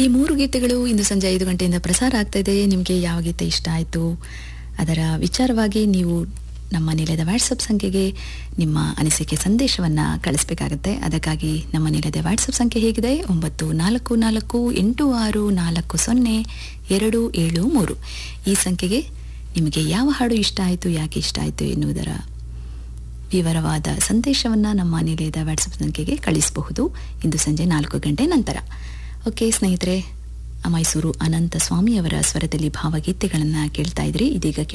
ಈ ಮೂರು ಗೀತೆಗಳು ಇಂದು ಸಂಜೆ ಐದು ಗಂಟೆಯಿಂದ ಪ್ರಸಾರ ಆಗ್ತಾ ಇದೆ ನಿಮಗೆ ಯಾವ ಗೀತೆ ಇಷ್ಟ ಆಯಿತು ಅದರ ವಿಚಾರವಾಗಿ ನೀವು ನಮ್ಮ ನಿಲಯದ ವಾಟ್ಸಪ್ ಸಂಖ್ಯೆಗೆ ನಿಮ್ಮ ಅನಿಸಿಕೆ ಸಂದೇಶವನ್ನು ಕಳಿಸ್ಬೇಕಾಗತ್ತೆ ಅದಕ್ಕಾಗಿ ನಮ್ಮ ನಿಲಯದ ವಾಟ್ಸಪ್ ಸಂಖ್ಯೆ ಹೇಗಿದೆ ಒಂಬತ್ತು ನಾಲ್ಕು ನಾಲ್ಕು ಎಂಟು ಆರು ನಾಲ್ಕು ಸೊನ್ನೆ ಎರಡು ಏಳು ಮೂರು ಈ ಸಂಖ್ಯೆಗೆ ನಿಮಗೆ ಯಾವ ಹಾಡು ಇಷ್ಟ ಆಯಿತು ಯಾಕೆ ಇಷ್ಟ ಆಯಿತು ಎನ್ನುವುದರ ವಿವರವಾದ ಸಂದೇಶವನ್ನು ನಮ್ಮ ನಿಲಯದ ವಾಟ್ಸಪ್ ಸಂಖ್ಯೆಗೆ ಕಳಿಸಬಹುದು ಇಂದು ಸಂಜೆ ನಾಲ್ಕು ಗಂಟೆ ನಂತರ ಓಕೆ ಸ್ನೇಹಿತರೆ ಮೈಸೂರು ಅನಂತ ಸ್ವಾಮಿಯವರ ಸ್ವರದಲ್ಲಿ ಭಾವಗೀತೆಗಳನ್ನು ಕೇಳ್ತಾ ಇದ್ರಿ ಇದೀಗ